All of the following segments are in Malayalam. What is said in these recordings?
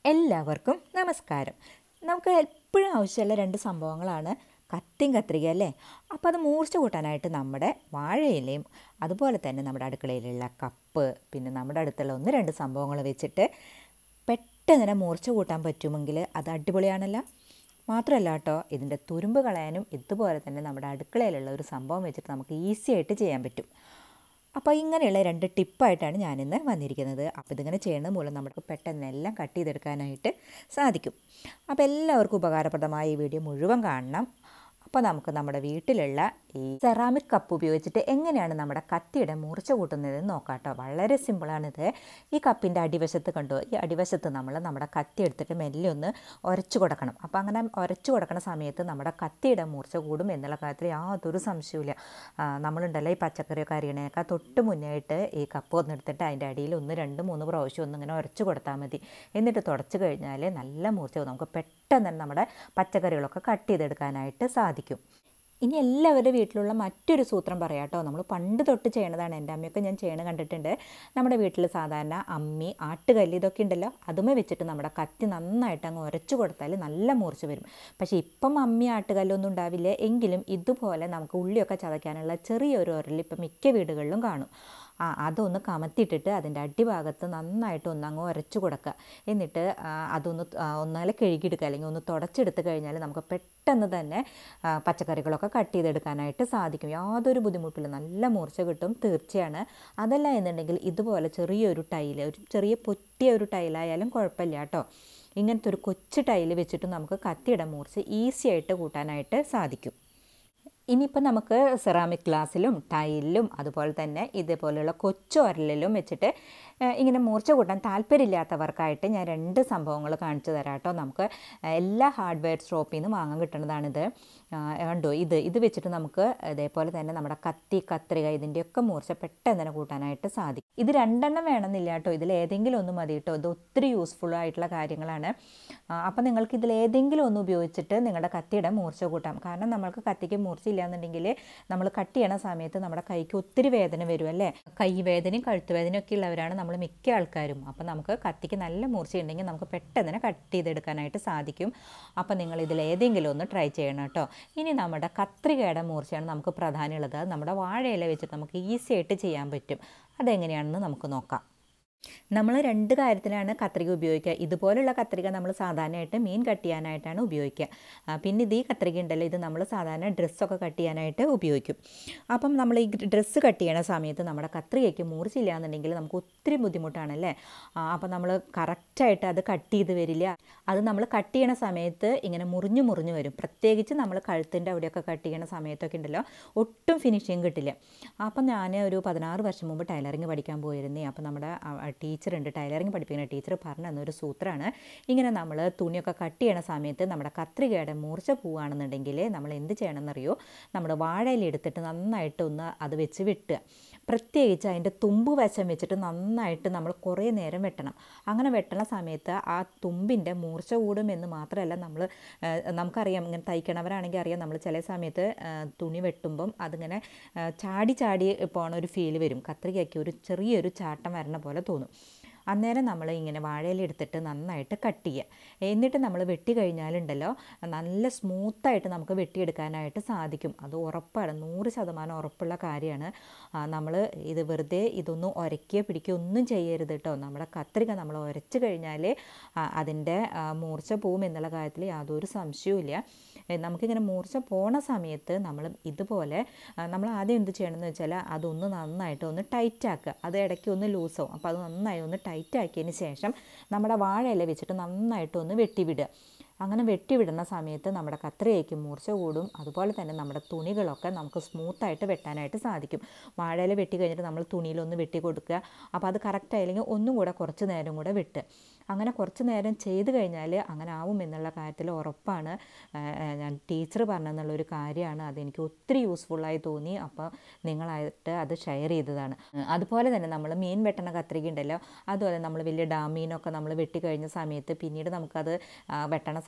എല്ലാവർക്കും നമസ്കാരം നമുക്ക് എപ്പോഴും ആവശ്യമുള്ള രണ്ട് സംഭവങ്ങളാണ് കത്തിയും കത്രിക അല്ലേ അപ്പോൾ അത് മൂർച്ച കൂട്ടാനായിട്ട് നമ്മുടെ വാഴയിലയും അതുപോലെ തന്നെ നമ്മുടെ അടുക്കളയിലുള്ള കപ്പ് പിന്നെ നമ്മുടെ അടുത്തുള്ള ഒന്ന് രണ്ട് സംഭവങ്ങൾ വെച്ചിട്ട് പെട്ടെന്ന് തന്നെ മൂർച്ച കൂട്ടാൻ പറ്റുമെങ്കിൽ അത് അടിപൊളിയാണല്ലോ മാത്രമല്ല കേട്ടോ ഇതിൻ്റെ തുരുമ്പ് കളയാനും ഇതുപോലെ തന്നെ നമ്മുടെ അടുക്കളയിലുള്ള ഒരു സംഭവം വെച്ചിട്ട് നമുക്ക് ഈസി ആയിട്ട് ചെയ്യാൻ പറ്റും അപ്പോൾ ഇങ്ങനെയുള്ള രണ്ട് ടിപ്പായിട്ടാണ് ഞാനിന്ന് വന്നിരിക്കുന്നത് അപ്പോൾ ഇതിങ്ങനെ ചെയ്യുന്നത് മൂലം നമുക്ക് പെട്ടെന്ന് എല്ലാം കട്ട് ചെയ്തെടുക്കാനായിട്ട് സാധിക്കും അപ്പോൾ എല്ലാവർക്കും ഉപകാരപ്രദമായ ഈ വീഡിയോ മുഴുവൻ കാണണം അപ്പോൾ നമുക്ക് നമ്മുടെ വീട്ടിലുള്ള ഈ സെറാമിക് കപ്പ് ഉപയോഗിച്ചിട്ട് എങ്ങനെയാണ് നമ്മുടെ കത്തിയുടെ മൂർച്ച കൂട്ടുന്നതെന്ന് നോക്കാം കേട്ടോ വളരെ സിമ്പിളാണിത് ഈ കപ്പിൻ്റെ അടിവശത്ത് കണ്ടോ ഈ അടിവശത്ത് നമ്മൾ നമ്മുടെ കത്തി എടുത്തിട്ട് മെല്ലെ ഒന്ന് ഉരച്ചു കൊടുക്കണം അപ്പോൾ അങ്ങനെ ഉരച്ചു കൊടുക്കുന്ന സമയത്ത് നമ്മുടെ കത്തിയുടെ മൂർച്ച കൂടും എന്നുള്ള കാര്യത്തിൽ യാതൊരു സംശയമില്ല ആ, നമ്മളുണ്ടല്ലോ ഈ പച്ചക്കറിയൊക്കെ അരിയണേക്കാൾ തൊട്ട് മുന്നേയായിട്ട് ഈ കപ്പ് ഒന്ന് എടുത്തിട്ട് അതിൻ്റെ അടിയിൽ ഒന്ന് രണ്ട് മൂന്ന് പ്രാവശ്യം ഒന്ന് ഇങ്ങനെ ഉരച്ചു കൊടുത്താൽ മതി എന്നിട്ട് തുടച്ച് കഴിഞ്ഞാൽ നല്ല മൂർച്ച വരും. നമുക്ക് പെട്ടെന്ന് തന്നെ നമ്മുടെ പച്ചക്കറികളൊക്കെ കട്ട് ചെയ്തെടുക്കാനായിട്ട് സാധിക്കും ഇനി എല്ലാവരുടെ വീട്ടിലുള്ള മറ്റൊരു സൂത്രം പറയാം കേട്ടോ നമ്മൾ പണ്ട് തൊട്ട് ചെയ്യണതാണ് എൻ്റെ അമ്മയൊക്കെ ഞാൻ ചെയ്യണ കണ്ടിട്ടുണ്ട് നമ്മുടെ വീട്ടിൽ സാധാരണ അമ്മി ആട്ടുകല്ല് ഇതൊക്കെ ഉണ്ടല്ലോ അതുമേ വെച്ചിട്ട് നമ്മുടെ കത്തി നന്നായിട്ട് അങ്ങ് ഉരച്ചു കൊടുത്താൽ നല്ല മൂർച്ച വരും പക്ഷേ ഇപ്പം അമ്മി ആട്ടുകല്ലൊന്നും ഉണ്ടാവില്ല എങ്കിലും ഇതുപോലെ നമുക്ക് ഉള്ളിയൊക്കെ ചതയ്ക്കാനുള്ള ചെറിയൊരു ഉരൽ ഇപ്പം മിക്ക വീടുകളിലും കാണും ആ അതൊന്ന് കമത്തിയിട്ടിട്ട് അതിൻ്റെ അടിഭാഗത്ത് നന്നായിട്ട് ഒന്ന് അങ്ങ് ഉരച്ചു കൊടുക്കുക എന്നിട്ട് ആ, അതൊന്ന് ആ, ഒന്നാലെ കഴുകിയെടുക്കുക അല്ലെങ്കിൽ ഒന്ന് തുടച്ചെടുത്ത് കഴിഞ്ഞാൽ നമുക്ക് പെട്ടെന്ന് തന്നെ ആ, പച്ചക്കറികളൊക്കെ കട്ട് ചെയ്തെടുക്കാനായിട്ട് സാധിക്കും യാതൊരു ബുദ്ധിമുട്ടില്ല നല്ല മൂർച്ച കിട്ടും തീർച്ചയാണ് അതല്ല എന്നുണ്ടെങ്കിൽ ഇതുപോലെ ചെറിയൊരു ടൈല് ഒരു ചെറിയ പൊട്ടിയ ഒരു ടൈലായാലും കുഴപ്പമില്ല കേട്ടോ ഇങ്ങനത്തെ ഒരു കൊച്ചു ടൈല് വെച്ചിട്ട് നമുക്ക് കത്തിയുടെ മൂർച്ച ഈസി ആയിട്ട് കൂട്ടാനായിട്ട് സാധിക്കും ഇനിയിപ്പോൾ നമുക്ക് സെറാമിക് ഗ്ലാസ്സിലും ടൈലിലും അതുപോലെ തന്നെ ഇതേപോലെയുള്ള കൊച്ചോരലിലും വെച്ചിട്ട് ഏഹ്, ഇങ്ങനെ മൂർച്ച കൂട്ടാൻ താല്പര്യമില്ലാത്തവർക്കായിട്ട് ഞാൻ രണ്ട് സംഭവങ്ങൾ കാണിച്ചു തരാം കേട്ടോ നമുക്ക് എല്ലാ ഹാർഡ്വെയർ ഷോപ്പിൽ നിന്ന് വാങ്ങാൻ കിട്ടുന്നതാണിത് ആഹ്, കണ്ടോ ഇത് ഇത് വെച്ചിട്ട് നമുക്ക് ഇതേപോലെ തന്നെ നമ്മുടെ കത്തി കത്രിക ഇതിൻ്റെയൊക്കെ മൂർച്ച പെട്ടെന്ന് തന്നെ കൂട്ടാനായിട്ട് സാധിക്കും ഇത് രണ്ടെണ്ണം വേണമെന്നില്ല കേട്ടോ ഇതിൽ ഏതെങ്കിലും ഒന്ന് മതി കേട്ടോ ഇത് ഒത്തിരി യൂസ്ഫുൾ ആയിട്ടുള്ള കാര്യങ്ങളാണ് അപ്പം നിങ്ങൾക്ക് ഇതിൽ ഏതെങ്കിലും ഒന്ന് ഉപയോഗിച്ചിട്ട് നിങ്ങളുടെ കത്തിയുടെ മൂർച്ച കൂട്ടാം കാരണം നമ്മൾക്ക് കത്തിക്ക് മൂർച്ച ഇല്ലാന്നുണ്ടെങ്കിൽ നമ്മൾ കട്ട് ചെയ്യണ സമയത്ത് നമ്മുടെ കൈക്ക് ഒത്തിരി വേദന വരും അല്ലേ കൈ വേദനയും കഴുത്ത് വേദനയും ഒക്കെ ഉള്ളവരാണ് നമ്മൾ മിക്ക ആൾക്കാരും അപ്പം നമുക്ക് കത്തിക്ക് നല്ല മൂർച്ച ഉണ്ടെങ്കിൽ നമുക്ക് പെട്ടെന്ന് തന്നെ കട്ട് ചെയ്തെടുക്കാനായിട്ട് സാധിക്കും അപ്പം നിങ്ങൾ ഇതിൽ ഏതെങ്കിലും ഒന്ന് ട്രൈ ചെയ്യണം കേട്ടോ ഇനി നമ്മുടെ കത്രികയുടെ മൂർച്ചയാണ് നമുക്ക് പ്രധാനമുള്ളത് അത് നമ്മുടെ വാഴയില വെച്ചിട്ട് നമുക്ക് ഈസി ആയിട്ട് ചെയ്യാൻ പറ്റും അതെങ്ങനെയാണെന്ന് നമുക്ക് നോക്കാം നമ്മൾ രണ്ട് കാര്യത്തിനാണ് കത്രിക ഉപയോഗിക്കുക ഇതുപോലുള്ള കത്രിക നമ്മൾ സാധാരണയായിട്ട് മീൻ കട്ട് ചെയ്യാനായിട്ടാണ് ഉപയോഗിക്കുക ആ, പിന്നെ ഇത് ഈ കത്രിക ഉണ്ടല്ലോ ഇത് നമ്മൾ സാധാരണ ഡ്രസ്സൊക്കെ കട്ട് ചെയ്യാനായിട്ട് ഉപയോഗിക്കും അപ്പം നമ്മൾ ഈ ഡ്രസ്സ് കട്ട് ചെയ്യണ സമയത്ത് നമ്മുടെ കത്രികയ്ക്ക് മൂർച്ചയില്ല എന്നുണ്ടെങ്കിൽ നമുക്ക് ഒത്തിരി ബുദ്ധിമുട്ടാണല്ലേ ആ, അപ്പം നമ്മൾ കറക്റ്റായിട്ട് അത് കട്ട് ചെയ്ത് വരില്ല അത് നമ്മൾ കട്ട് ചെയ്യണ സമയത്ത് ഇങ്ങനെ മുറിഞ്ഞു മുറിഞ്ഞു വരും പ്രത്യേകിച്ച് നമ്മൾ കഴുത്തിൻ്റെ അവിടെയൊക്കെ കട്ട് ചെയ്യണ സമയത്തൊക്കെ ഉണ്ടല്ലോ ഒട്ടും ഫിനിഷിങ് കിട്ടില്ല അപ്പം ഞാൻ ഒരു പതിനാറ് വർഷം മുമ്പ് ടൈലറിങ് പഠിക്കാൻ പോയിരുന്നേ അപ്പം നമ്മുടെ ടീച്ചർ ഉണ്ട് ടൈലറിങ് പഠിപ്പിക്കുന്ന ടീച്ചർ പറഞ്ഞു തന്നൊരു സൂത്രമാണ് ഇങ്ങനെ നമ്മൾ തുണിയൊക്കെ കട്ട് ചെയ്യണ സമയത്ത് നമ്മുടെ കത്രികയുടെ മൂർച്ച പോവുകയാണെന്നുണ്ടെങ്കിൽ നമ്മൾ എന്ത് ചെയ്യണമെന്നറിയോ നമ്മുടെ വാഴയില എടുത്തിട്ട് നന്നായിട്ട് ഒന്ന് അത് വെച്ച് വെട്ടുക പ്രത്യേകിച്ച് അതിൻ്റെ തുമ്പ് വശം വെച്ചിട്ട് നന്നായിട്ട് നമ്മൾ കുറേ നേരം വെട്ടണം അങ്ങനെ വെട്ടണ സമയത്ത് ആ തുമ്പിൻ്റെ മൂർച്ച കൂടുമെന്ന് മാത്രമല്ല നമ്മൾ നമുക്കറിയാം ഇങ്ങനെ തയ്ക്കണവരാണെങ്കിൽ അറിയാം നമ്മൾ ചില സമയത്ത് ആ, തുണി വെട്ടുമ്പം അതിങ്ങനെ ആ, ചാടി ചാടി പോണ ഒരു ഫീൽ വരും കത്രികയ്ക്ക് ഒരു ചെറിയൊരു ചാട്ടം വരണ പോലെ തോന്നും അന്നേരം നമ്മൾ ഇങ്ങനെ വാഴയില എടുത്തിട്ട് നന്നായിട്ട് കട്ട് ചെയ്യുക എന്നിട്ട് നമ്മൾ വെട്ടി കഴിഞ്ഞാലുണ്ടല്ലോ നല്ല സ്മൂത്തായിട്ട് നമുക്ക് വെട്ടിയെടുക്കാനായിട്ട് സാധിക്കും അത് ഉറപ്പാണ് നൂറ് ശതമാനം ഉറപ്പുള്ള കാര്യമാണ് നമ്മൾ ഇത് വെറുതെ ഇതൊന്നും ഉരയ്ക്കുകയോ പിടിക്കുകയോ ഒന്നും ചെയ്യരുത് കേട്ടോ നമ്മുടെ കത്രിക നമ്മൾ ഉരച്ച് കഴിഞ്ഞാൽ അതിൻ്റെ മൂർച്ച പോവും എന്നുള്ള കാര്യത്തിൽ യാതൊരു സംശയവുമില്ല ഏ, നമുക്കിങ്ങനെ മൂർച്ച പോണ സമയത്ത് നമ്മൾ ഇതുപോലെ ആ, നമ്മൾ ആദ്യം എന്ത് ചെയ്യണമെന്ന് വെച്ചാൽ അതൊന്ന് നന്നായിട്ട് ഒന്ന് ടൈറ്റ് ആക്കുക അത് ഇടയ്ക്ക് ഒന്ന് ലൂസാവും അപ്പോൾ അത് നന്നായി ഒന്ന് ടൈറ്റ് ആക്കിയതിന് ശേഷം നമ്മുടെ വാഴയില വെച്ചിട്ട് നന്നായിട്ട് ഒന്ന് വെട്ടിവിടുക അങ്ങനെ വെട്ടിവിടുന്ന സമയത്ത് നമ്മുടെ കത്രികയ്ക്ക് മൂർച്ച കൂടും അതുപോലെ തന്നെ നമ്മുടെ തുണികളൊക്കെ നമുക്ക് സ്മൂത്തായിട്ട് വെട്ടാനായിട്ട് സാധിക്കും വാഴയില വെട്ടി കഴിഞ്ഞിട്ട് നമ്മൾ തുണിയിലൊന്ന് വെട്ടി കൊടുക്കുക അപ്പോൾ അത് കറക്റ്റ് ആയില്ലെങ്കിൽ ഒന്നും കൂടെ കുറച്ച് നേരം കൂടെ വെട്ടുക അങ്ങനെ കുറച്ച് നേരം ചെയ്ത് കഴിഞ്ഞാൽ അങ്ങനെ ആവും എന്നുള്ള കാര്യത്തിൽ ഉറപ്പാണ് ആ, ആ, ഞാൻ ടീച്ചർ പറഞ്ഞെന്നുള്ളൊരു കാര്യമാണ് അതെനിക്ക് ഒത്തിരി യൂസ്ഫുള്ളായി തോന്നി അപ്പോൾ നിങ്ങളായിട്ട് അത് ഷെയർ ചെയ്തതാണ് അതുപോലെ തന്നെ നമ്മൾ മീൻ വെട്ടണ കത്രിക ഉണ്ടല്ലോ അതുപോലെ നമ്മൾ വലിയ ഡാമീനൊക്കെ നമ്മൾ വെട്ടി കഴിഞ്ഞ സമയത്ത് പിന്നീട് നമുക്കത് ആ, വെട്ടണ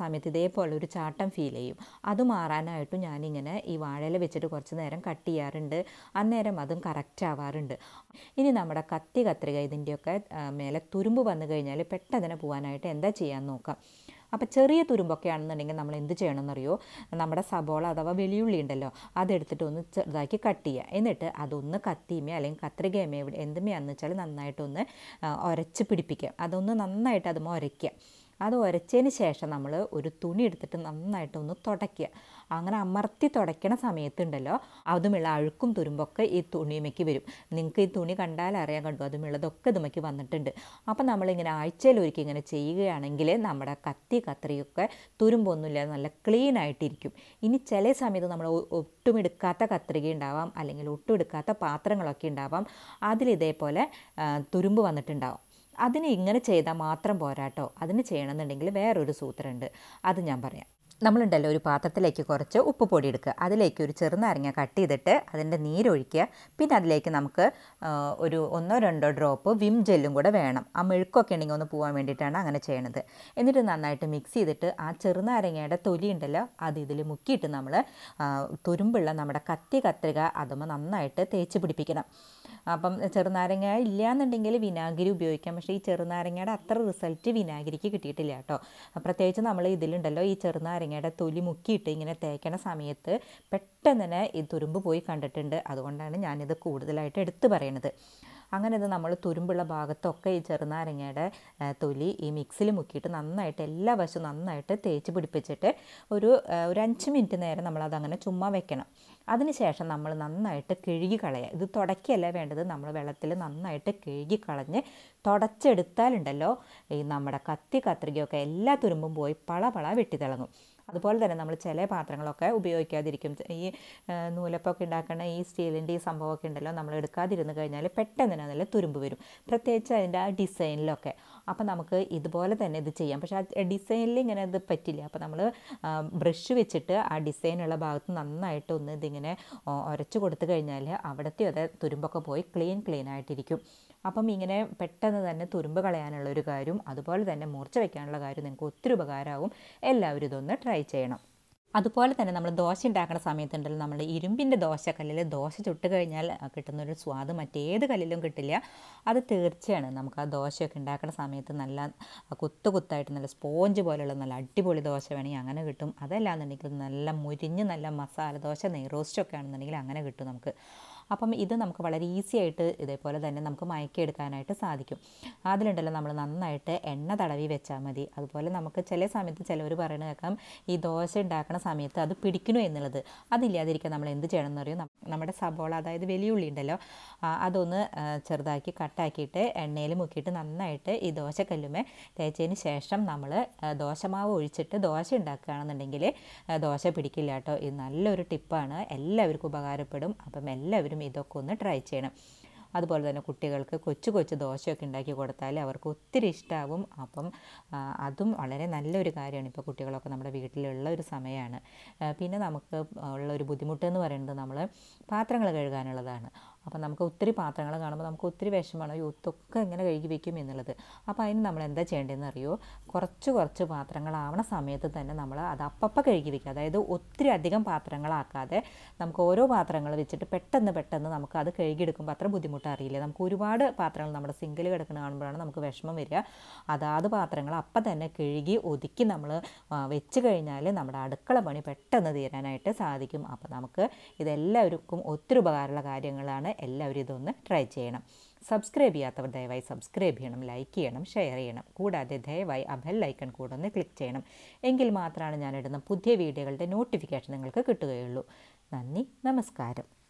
സമയത്ത് ഇതേപോലെ ഒരു ചാട്ടം ഫീൽ ചെയ്യും അത് മാറാനായിട്ടും ഞാനിങ്ങനെ ഈ വാഴയില വെച്ചിട്ട് കുറച്ച് നേരം കട്ട് ചെയ്യാറുണ്ട് അന്നേരം അതും കറക്റ്റ് ആവാറുണ്ട് ഇനി നമ്മുടെ കത്തി കത്രിക ഇതിൻ്റെയൊക്കെ ആ, മേലെ തുരുമ്പ് വന്നു കഴിഞ്ഞാൽ പെട്ടെന്ന് പോകാനായിട്ട് എന്താ ചെയ്യാൻ നോക്കാം അപ്പോൾ ചെറിയ തുരുമ്പൊക്കെ ആണെന്നുണ്ടെങ്കിൽ നമ്മൾ എന്ത് ചെയ്യണമെന്നറിയോ നമ്മുടെ സബോള അഥവാ വെളിയുള്ളി ഉണ്ടല്ലോ അതെടുത്തിട്ട് ഒന്ന് ചെറുതാക്കി കട്ട് ചെയ്യുക എന്നിട്ട് അതൊന്ന് കത്തിയുമേ അല്ലെങ്കിൽ കത്രികയമേ എവിടെ എന്തുമയാന്ന് വെച്ചാൽ നന്നായിട്ടൊന്ന് ആ, ഉരച്ച് പിടിപ്പിക്കുക അതൊന്ന് നന്നായിട്ട് അതുമ്മ ഉരയ്ക്കുക അത് ഉരച്ചതിന് ശേഷം നമ്മൾ ഒരു തുണി എടുത്തിട്ട് നന്നായിട്ടൊന്ന് തുടയ്ക്കുക അങ്ങനെ അമർത്തി തുടയ്ക്കണ സമയത്തുണ്ടല്ലോ അതുമുള്ള അഴുക്കും തുരുമ്പൊക്കെ ഈ തുണിയുമയ്ക്ക് വരും നിങ്ങൾക്ക് ഈ തുണി കണ്ടാൽ അറിയാൻ കണ്ടു അതുമുള്ളതൊക്കെ ഇതുമയ്ക്ക് വന്നിട്ടുണ്ട് അപ്പം നമ്മളിങ്ങനെ ആഴ്ചയിൽ ഒരിക്കൽ ഇങ്ങനെ ചെയ്യുകയാണെങ്കിൽ നമ്മുടെ കത്തി കത്രിയൊക്കെ തുരുമ്പൊന്നുമില്ല നല്ല ക്ലീൻ ആയിട്ടിരിക്കും ഇനി ചില സമയത്ത് നമ്മൾ ഒ- ഒട്ടും എടുക്കാത്ത കത്രിക ഉണ്ടാവാം അല്ലെങ്കിൽ ഒട്ടും എടുക്കാത്ത പാത്രങ്ങളൊക്കെ ഉണ്ടാവാം അതിലിതേപോലെ ആ, തുരുമ്പ് വന്നിട്ടുണ്ടാവും അതിന് ഇങ്ങനെ ചെയ്താൽ മാത്രം പോരാട്ടോ അതിന് ചെയ്യണമെന്നുണ്ടെങ്കിൽ വേറൊരു സൂത്രമുണ്ട് അത് ഞാൻ പറയാം നമ്മളുണ്ടല്ലോ ഒരു പാത്രത്തിലേക്ക് കുറച്ച് ഉപ്പ് പൊടി എടുക്കുക അതിലേക്ക് ഒരു ചെറുനാരങ്ങ കട്ട് ചെയ്തിട്ട് അതിൻ്റെ നീരൊഴിക്കുക പിന്നെ അതിലേക്ക് നമുക്ക് ആ, ഒരു ഒന്നോ രണ്ടോ ഡ്രോപ്പ് വിം ജെല്ലും കൂടെ വേണം ആ മെഴുക്കൊക്കെ ഉണ്ടെങ്കിൽ ഒന്ന് പോകാൻ വേണ്ടിയിട്ടാണ് അങ്ങനെ ചെയ്യണത് എന്നിട്ട് നന്നായിട്ട് മിക്സ് ചെയ്തിട്ട് ആ ചെറുനാരങ്ങയുടെ തൊലി ഉണ്ടല്ലോ അത് ഇതിൽ മുക്കിയിട്ട് നമ്മൾ തുരുമ്പുള്ള നമ്മുടെ കത്തി കത്രിക അതുമ്പോൾ നന്നായിട്ട് തേച്ച് പിടിപ്പിക്കണം അപ്പം ചെറുനാരങ്ങ ഇല്ലയെന്നുണ്ടെങ്കിൽ വിനാഗിരി ഉപയോഗിക്കാം പക്ഷേ ഈ ചെറുനാരങ്ങയുടെ അത്ര റിസൾട്ട് വിനാഗിരിക്ക് കിട്ടിയിട്ടില്ല കേട്ടോ പ്രത്യേകിച്ച് നമ്മൾ ഇതിലുണ്ടല്ലോ ഈ ചെറുനാരങ്ങയുടെ തൊലി മുക്കിയിട്ട് ഇങ്ങനെ തേക്കണ സമയത്ത് പെട്ടെന്ന് തന്നെ ഈ തുരുമ്പ് പോയി കണ്ടിട്ടുണ്ട് അതുകൊണ്ടാണ് ഞാനിത് കൂടുതലായിട്ട് എടുത്തു പറയണത് അങ്ങനെ ഇത് നമ്മൾ തുരുമ്പുള്ള ഭാഗത്തൊക്കെ ഈ ചെറുനാരങ്ങയുടെ ആ, തൊലി ഈ മിക്സിൽ മുക്കിയിട്ട് നന്നായിട്ട് എല്ലാ വശവും നന്നായിട്ട് തേച്ച് പിടിപ്പിച്ചിട്ട് ഒരു ആ, ഒരു അഞ്ച് മിനിറ്റ് നേരം നമ്മളത് അങ്ങനെ ചുമ്മാ വെക്കണം അതിനുശേഷം നമ്മൾ നന്നായിട്ട് കഴുകി കളയുക ഇത് തുടയ്ക്കല്ല വേണ്ടത് നമ്മൾ വെള്ളത്തിൽ നന്നായിട്ട് കഴുകി കളഞ്ഞ് തുടച്ചെടുത്താലുണ്ടല്ലോ ഈ നമ്മുടെ കത്തി കത്രികയൊക്കെ എല്ലാ തുരുമ്പും പോയി പള പള വെട്ടിത്തിളങ്ങും അതുപോലെ തന്നെ നമ്മൾ ചില പാത്രങ്ങളൊക്കെ ഉപയോഗിക്കാതിരിക്കും ഈ ആ, നൂലപ്പൊക്കെ ഉണ്ടാക്കുന്ന ഈ സ്റ്റീലിൻ്റെ ഈ സംഭവമൊക്കെ ഉണ്ടല്ലോ നമ്മൾ എടുക്കാതിരുന്ന് കഴിഞ്ഞാൽ പെട്ടെന്ന് തന്നെ അതിൽ തുരുമ്പ് വരും പ്രത്യേകിച്ച് അതിൻ്റെ ആ ഡിസൈനിലൊക്കെ അപ്പോൾ നമുക്ക് ഇതുപോലെ തന്നെ ഇത് ചെയ്യാം പക്ഷേ ആ ഡിസൈനിൽ ഇങ്ങനെ ഇത് പറ്റില്ല അപ്പോൾ നമ്മൾ ബ്രഷ് വെച്ചിട്ട് ആ ഡിസൈനുള്ള ഭാഗത്ത് നന്നായിട്ട് ഒന്ന് ഇതിങ്ങനെ ആ, ഉരച്ച് കൊടുത്തു കഴിഞ്ഞാൽ അവിടുത്തെ അത് തുരുമ്പൊക്കെ പോയി ക്ലീൻ ക്ലീൻ ആയിട്ടിരിക്കും അപ്പം ഇങ്ങനെ പെട്ടെന്ന് തന്നെ തുരുമ്പ് കളയാനുള്ള ഒരു കാര്യം അതുപോലെ തന്നെ മൂർച്ച വയ്ക്കാനുള്ള കാര്യം നിങ്ങൾക്ക് ഒത്തിരി ഉപകാരമാവും എല്ലാവരും ഇതൊന്ന് ട്രൈ ചെയ്യണം അതുപോലെ തന്നെ നമ്മൾ ദോശ ഉണ്ടാക്കുന്ന സമയത്തുണ്ടല്ലോ നമ്മൾ ഇരുമ്പിൻ്റെ ദോശക്കല്ലിൽ ദോശ ചുട്ട് കഴിഞ്ഞാൽ ആ കിട്ടുന്നൊരു സ്വാദ് മറ്റേത് കല്ലിലും കിട്ടില്ല അത് തീർച്ചയാണ് നമുക്ക് ആ ദോശയൊക്കെ ഉണ്ടാക്കുന്ന സമയത്ത് നല്ല കുത്തു കുത്തായിട്ട് നല്ല സ്പോഞ്ച് പോലെയുള്ള നല്ല അടിപൊളി ദോശ വേണമെങ്കിൽ അങ്ങനെ കിട്ടും അതല്ലാന്നുണ്ടെങ്കിൽ നല്ല മുരിഞ്ഞ് നല്ല മസാല ദോശ നെയ് റോസ്റ്റൊക്കെ ആണെന്നുണ്ടെങ്കിൽ അങ്ങനെ കിട്ടും നമുക്ക് അപ്പം ഇത് നമുക്ക് വളരെ ഈസി ആയിട്ട് ഇതേപോലെ തന്നെ നമുക്ക് മയക്കിയെടുക്കാനായിട്ട് സാധിക്കും അതിലുണ്ടല്ലോ നമ്മൾ നന്നായിട്ട് എണ്ണ തടവി വെച്ചാൽ മതി അതുപോലെ നമുക്ക് ചില സമയത്ത് ചിലവർ പറയണ കേൾക്കാം ഈ ദോശ ഉണ്ടാക്കുന്ന സമയത്ത് അത് പിടിക്കണു എന്നുള്ളത് അതില്ലാതിരിക്കാൻ നമ്മൾ എന്ത് ചെയ്യണം എന്നറിയോ നം- നമ്മുടെ സബോള അതായത് വലിയുള്ളി ഉണ്ടല്ലോ ആ, അതൊന്ന് ആ, ചെറുതാക്കി കട്ടാക്കിയിട്ട് എണ്ണയിൽ മുക്കിയിട്ട് നന്നായിട്ട് ഈ ദോശക്കല്ലുമേ തേച്ചതിന് ശേഷം നമ്മൾ ദോശമാവ് ഒഴിച്ചിട്ട് ദോശ ഉണ്ടാക്കുകയാണെന്നുണ്ടെങ്കിൽ ആ, ദോശ പിടിക്കില്ല കേട്ടോ ഇത് നല്ലൊരു ടിപ്പാണ് എല്ലാവർക്കും ഉപകാരപ്പെടും അപ്പം എല്ലാവരും ഇതൊക്കെ ഒന്ന് ട്രൈ ചെയ്യണം അതുപോലെ തന്നെ കുട്ടികൾക്ക് കൊച്ചു കൊച്ചു ദോശയൊക്കെ ഉണ്ടാക്കി കൊടുത്താൽ അവർക്ക് ഒത്തിരി ഇഷ്ടമാവും അപ്പം ആ, അതും വളരെ നല്ലൊരു കാര്യമാണ് ഇപ്പോൾ കുട്ടികളൊക്കെ നമ്മുടെ വീട്ടിലുള്ള ഒരു സമയമാണ് ആ, പിന്നെ നമുക്ക് ഉള്ള ഒരു ബുദ്ധിമുട്ട് എന്ന് പറയുന്നത് നമ്മൾ പാത്രങ്ങൾ കഴുകാനുള്ളതാണ് അപ്പം നമുക്ക് ഒത്തിരി പാത്രങ്ങൾ കാണുമ്പോൾ നമുക്ക് ഒത്തിരി വിഷമമാണ് അയ്യോ ഇതൊക്കെ എങ്ങനെ കഴുകി വെക്കും എന്നുള്ളത് അപ്പോൾ അതിന് നമ്മൾ എന്താ ചെയ്യേണ്ടതെന്ന് അറിയോ കുറച്ച് കുറച്ച് പാത്രങ്ങളാവണ സമയത്ത് തന്നെ നമ്മൾ അത് അപ്പപ്പം കഴുകി വെക്കുക അതായത് ഒത്തിരി അധികം പാത്രങ്ങളാക്കാതെ നമുക്ക് ഓരോ പാത്രങ്ങൾ വെച്ചിട്ട് പെട്ടെന്ന് പെട്ടെന്ന് നമുക്ക് അത് കഴുകിയെടുക്കുമ്പോൾ അത്ര ബുദ്ധിമുട്ട് അറിയില്ല നമുക്ക് ഒരുപാട് പാത്രങ്ങൾ നമ്മുടെ സിങ്കിൽ കിടക്കുന്ന കാണുമ്പോഴാണ് നമുക്ക് വിഷമം വരിക അതാത് പാത്രങ്ങൾ അപ്പം തന്നെ കഴുകി ഒതുക്കി നമ്മൾ വെച്ച് കഴിഞ്ഞാൽ നമ്മുടെ അടുക്കള പണി പെട്ടെന്ന് തീരാനായിട്ട് സാധിക്കും അപ്പോൾ നമുക്ക് ഇതെല്ലാവർക്കും ഒത്തിരി ഉപകാരമുള്ള കാര്യങ്ങളാണ് എല്ലാവരും ഇതൊന്ന് ട്രൈ ചെയ്യണം സബ്സ്ക്രൈബ് ചെയ്യാത്തവർ ദയവായി സബ്സ്ക്രൈബ് ചെയ്യണം ലൈക്ക് ചെയ്യണം ഷെയർ ചെയ്യണം കൂടാതെ ദയവായി ആ ബെൽ ഐക്കൺ കൂടെ ഒന്ന് ക്ലിക്ക് ചെയ്യണം എങ്കിൽ മാത്രമാണ് ഞാനിടുന്ന പുതിയ വീഡിയോകളുടെ നോട്ടിഫിക്കേഷൻ നിങ്ങൾക്ക് കിട്ടുകയുള്ളൂ നന്ദി നമസ്കാരം